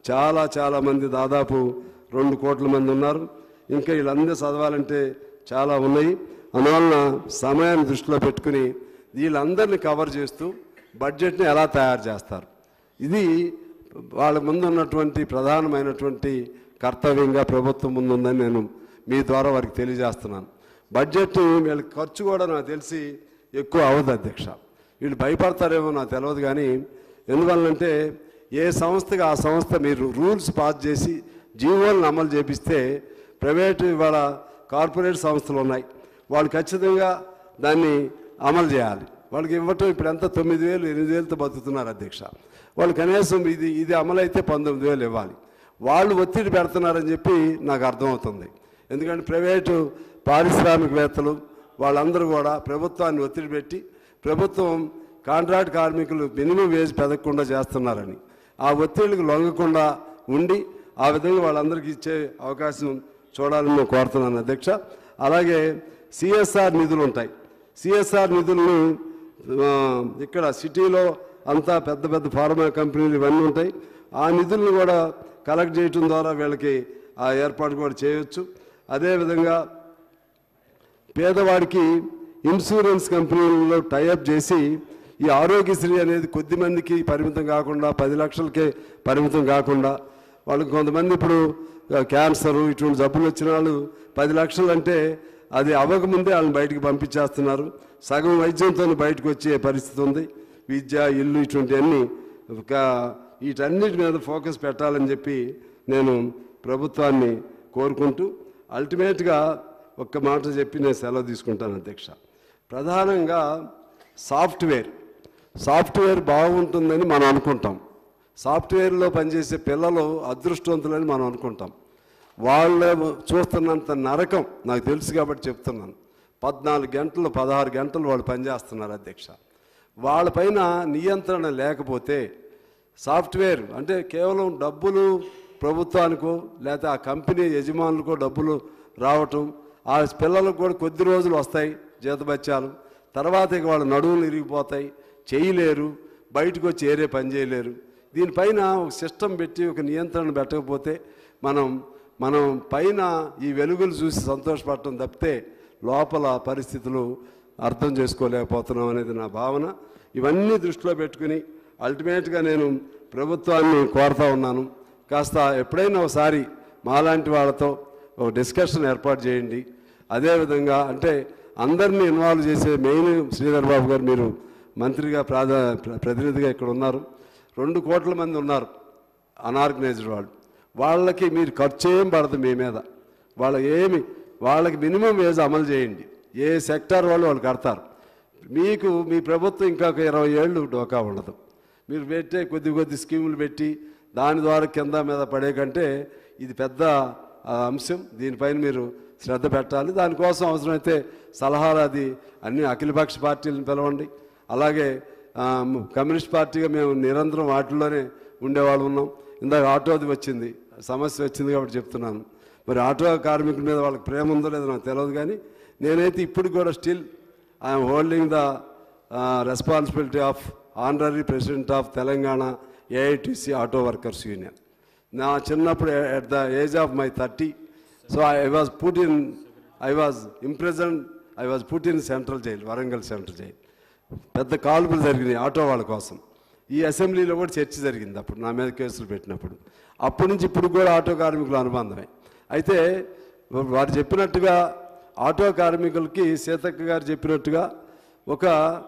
చాలా చాలా మంది దాదాపు రెండు కోట్ల మంది ఉన్నారు ఇంకా వీళ్ళందరూ చదవాలంటే చాలా ఉన్నాయి అందువలన సమయాన్ని దృష్టిలో పెట్టుకుని వీళ్ళందరినీ కవర్ చేస్తూ బడ్జెట్ని ఎలా తయారు చేస్తారు ఇది వాళ్ళ ముందు ఉన్నటువంటి ప్రధానమైనటువంటి కర్తవ్యంగా ప్రభుత్వం ముందు ఉందని నేను మీ ద్వారా వారికి తెలియజేస్తున్నాను బడ్జెట్ వీళ్ళకి ఖర్చు కూడా నాకు తెలిసి ఎక్కువ అవ్వదు అధ్యక్ష వీళ్ళు భయపడతారేమో నాకు తెలియదు కానీ ఎందువల్లంటే ఏ సంస్థకి ఆ సంస్థ మీరు రూల్స్ పాస్ చేసి జీవోలను అమలు చేపిస్తే ప్రైవేటు ఇవాళ కార్పొరేట్ సంస్థలు ఉన్నాయి వాళ్ళు ఖచ్చితంగా దాన్ని అమలు చేయాలి వాళ్ళకి ఇవ్వటం ఇప్పుడు ఎంత తొమ్మిది వేలు ఎనిమిది వేలతో బతుకుతున్నారు అధ్యక్ష వాళ్ళు కనీసం ఇది ఇది అమలైతే పంతొమ్మిది వేలు ఇవ్వాలి వాళ్ళు ఒత్తిడి పెడుతున్నారని చెప్పి నాకు అర్థమవుతుంది ఎందుకంటే ప్రైవేటు పారిశ్రామికవేత్తలు వాళ్ళందరూ కూడా ప్రభుత్వాన్ని ఒత్తిడి పెట్టి ప్రభుత్వం కాంట్రాక్ట్ కార్మికులు మినిమం వేజ్ పెదగకుండా చేస్తున్నారని ఆ ఒత్తిడికి లొంగకుండా ఉండి ఆ విధంగా వాళ్ళందరికీ ఇచ్చే అవకాశం చూడాలని నేను కోరుతున్నాను అధ్యక్ష అలాగే సిఎస్ఆర్ నిధులు ఉంటాయి సిఎస్ఆర్ నిధులను ఆ, ఇక్కడ సిటీలో అంతా పెద్ద పెద్ద ఫార్మా కంపెనీలు ఇవన్నీ ఉంటాయి ఆ నిధులను కూడా కలెక్ట్ చేయటం ద్వారా వీళ్ళకి ఆ ఏర్పాటు కూడా చేయొచ్చు అదేవిధంగా పేదవాడికి ఇన్సూరెన్స్ కంపెనీలలో టైఅప్ చేసి ఈ ఆరోగ్యశ్రీ అనేది కొద్ది మందికి పరిమితం కాకుండా పది లక్షలకే పరిమితం కాకుండా వాళ్ళకి కొంతమంది ఇప్పుడు ఆ, క్యాన్సరు ఇటువంటి జబ్బులు వచ్చిన వాళ్ళు పది లక్షలు అంటే అది అవ్వకముందే వాళ్ళని బయటికి పంపించేస్తున్నారు సగం వైద్యంతో బయటకు వచ్చే పరిస్థితి ఉంది విద్య ఇల్లు ఇటువంటివన్నీ ఒక వీటన్నిటి మీద ఫోకస్ పెట్టాలని చెప్పి నేను ప్రభుత్వాన్ని కోరుకుంటూ అల్టిమేట్గా ఒక్క మాట చెప్పి నేను సెలవు తీసుకుంటాను అధ్యక్ష ప్రధానంగా సాఫ్ట్వేర్ సాఫ్ట్వేర్ బాగుంటుందని మనం అనుకుంటాం సాఫ్ట్వేర్లో పనిచేసే పిల్లలు అదృష్టవంతులని మనం అనుకుంటాం వాళ్ళు చూస్తున్నంత నరకం నాకు తెలుసు కాబట్టి చెప్తున్నాను పద్నాలుగు గంటలు పదహారు గంటలు వాళ్ళు పనిచేస్తున్నారు అధ్యక్ష వాళ్ళపైన నియంత్రణ లేకపోతే సాఫ్ట్వేర్ అంటే కేవలం డబ్బులు ప్రభుత్వానికో లేకపోతే ఆ కంపెనీ యజమానులకో డబ్బులు రావటం ఆ పిల్లలకు కూడా కొద్ది రోజులు వస్తాయి జీతబత్యాలు తర్వాత ఇక వాళ్ళ నడువులు ఇరిగిపోతాయి చేయలేరు బయటకు వచ్చి ఏరే పని చేయలేరు దీనిపైన ఒక సిస్టమ్ పెట్టి ఒక నియంత్రణ పెట్టకపోతే మనం మనం పైన ఈ వెలుగులు చూసి సంతోషపడటం తప్పితే లోపల పరిస్థితులు అర్థం చేసుకోలేకపోతున్నాం అనేది నా భావన ఇవన్నీ దృష్టిలో పెట్టుకుని అల్టిమేట్గా నేను ప్రభుత్వాన్ని కోరుతా ఉన్నాను కాస్త ఎప్పుడైనా ఒకసారి మాలాంటి వాళ్ళతో ఒక డిస్కషన్ ఏర్పాటు చేయండి అదేవిధంగా అంటే అందరినీ ఇన్వాల్వ్ చేసే మెయిన్ శ్రీధర్ బాబు గారు మీరు మంత్రిగా ప్రాధా ప్ర- ప్రతినిధిగా ఇక్కడ ఉన్నారు రెండు కోట్ల మంది ఉన్నారు అనార్గనైజ్డ్ వాళ్ళు వాళ్ళకి మీరు ఖర్చు ఏం పడదు మీ మీద వాళ్ళ ఏమి వాళ్ళకి మినిమం వేజ్ అమలు చేయండి ఏ సెక్టార్ వాళ్ళు వాళ్ళు కడతారు మీకు మీ ప్రభుత్వం ఇంకా ఒక ఇరవై ఏళ్ళు డోకా ఉండదు మీరు పెట్టే కొద్ది కొద్ది స్కీములు పెట్టి దాని ద్వారా కింద మీద పడే కంటే ఇది పెద్ద ఆ, అంశం దీనిపైన మీరు శ్రద్ధ పెట్టాలి దానికోసం అవసరమైతే సలహాలు అది అన్ని అఖిలపక్ష పార్టీలను పిలవండి అలాగే ఆ, కమ్యూనిస్ట్ పార్టీగా మేము నిరంతరం వాటిల్లోనే ఉండేవాళ్ళు ఉన్నాం ఇందాక ఆటోది వచ్చింది సమస్య వచ్చింది కాబట్టి చెప్తున్నాను మరి ఆటో కార్మికుల మీద వాళ్ళకి ప్రేమ ఉందో లేదో నాకు తెలియదు కానీ నేనైతే ఇప్పుడు కూడా still I'm holding the responsibility of honorary president of Telangana AITC auto workers union నా చిన్నప్పుడు at the age of my thirty so I was put in I was imprisoned I was put in central jail Warangal central jail పెద్ద కాల్పులు జరిగినాయి auto వాళ్ళ కోసం ఈ అసెంబ్లీలో కూడా చర్చ జరిగింది అప్పుడు నా మీద కేసులు పెట్టినప్పుడు అప్పటి నుంచి ఇప్పుడు కూడా ఆటో కార్మికుల అనుబంధమే అయితే వారు చెప్పినట్టుగా ఆటో కార్మికులకి సీతక్క గారు చెప్పినట్టుగా ఒక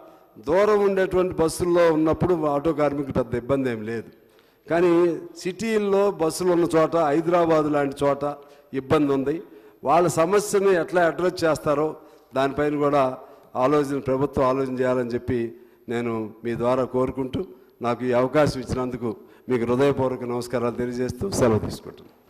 దూరం ఉండేటువంటి బస్సుల్లో ఉన్నప్పుడు ఆటో కార్మికులు పెద్ద ఇబ్బంది ఏం లేదు కానీ సిటీల్లో బస్సులు ఉన్న చోట హైదరాబాద్ లాంటి చోట ఇబ్బంది ఉంది వాళ్ళ సమస్యని ఎట్లా అడ్రస్ చేస్తారో దానిపైన కూడా ఆలోచన ప్రభుత్వం ఆలోచన చేయాలని చెప్పి నేను మీ ద్వారా కోరుకుంటూ నాకు ఈ అవకాశం ఇచ్చినందుకు మీకు హృదయపూర్వక నమస్కారాలు తెలియజేస్తూ సెలవు తీసుకుంటున్నాను